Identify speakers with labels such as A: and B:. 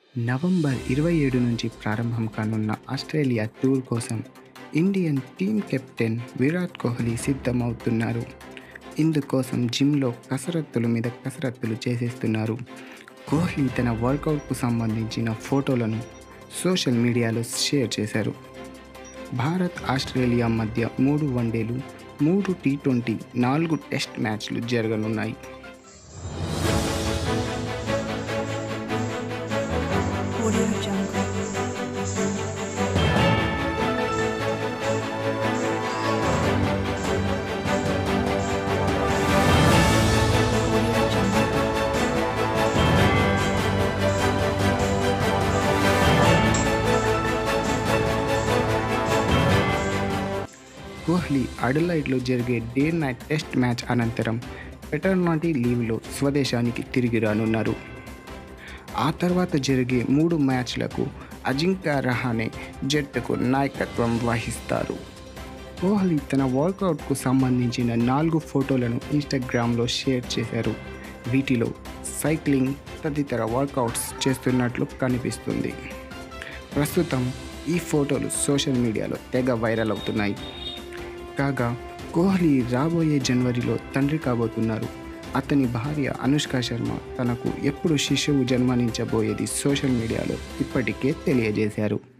A: November ఇరవై ఏడు నుంచి ప్రారంభం కానున్న ఆస్ట్రేలియా టూర్ కోసం Indian team captain Virat Kohli సిద్ధమవుతున్నారు ఇందుకోసం జిమ్లో కసరత్తుల మీద కసరత్తులు చేసేస్తున్నారు కోహ్లీ తన వర్కౌట్కు సంబంధించిన ఫోటోలను సోషల్ మీడియాలో షేర్ చేశారు భారత్ ఆస్ట్రేలియా మధ్య మూడు వన్డేలు మూడు టీ ట్వంటీ నాలుగు టెస్ట్ మ్యాచ్లు జరగనున్నాయి
B: Audio Jungle. Audio Jungle.
A: Kohli అడలైడ్లో జరిగే డే నైట్ టెస్ట్ మ్యాచ్ అనంతరం పెటర్నాటీ లీవ్లో స్వదేశానికి తిరిగి రానున్నారు ఆ తర్వాత జరిగే మూడు మ్యాచ్లకు అజింక్య రహానే జట్టుకు నాయకత్వం వహిస్తారు కోహ్లీ తన వర్కౌట్కు సంబంధించిన నాలుగు ఫోటోలను ఇన్స్టాగ్రామ్లో షేర్ చేశారు వీటిలో సైక్లింగ్ తదితర వర్కౌట్స్ చేస్తున్నట్లు కనిపిస్తుంది ప్రస్తుతం ఈ ఫోటోలు సోషల్ మీడియాలో తెగ వైరల్ అవుతున్నాయి కాగా కోహ్లీ రాబోయే జనవరిలో తండ్రి కాబోతున్నారు అతని భార్య అనుష్క శర్మ తనకు ఎప్పుడు శిశువు జన్మనించబోయేది సోషల్ మీడియాలో ఇప్పటికే తెలియజేశారు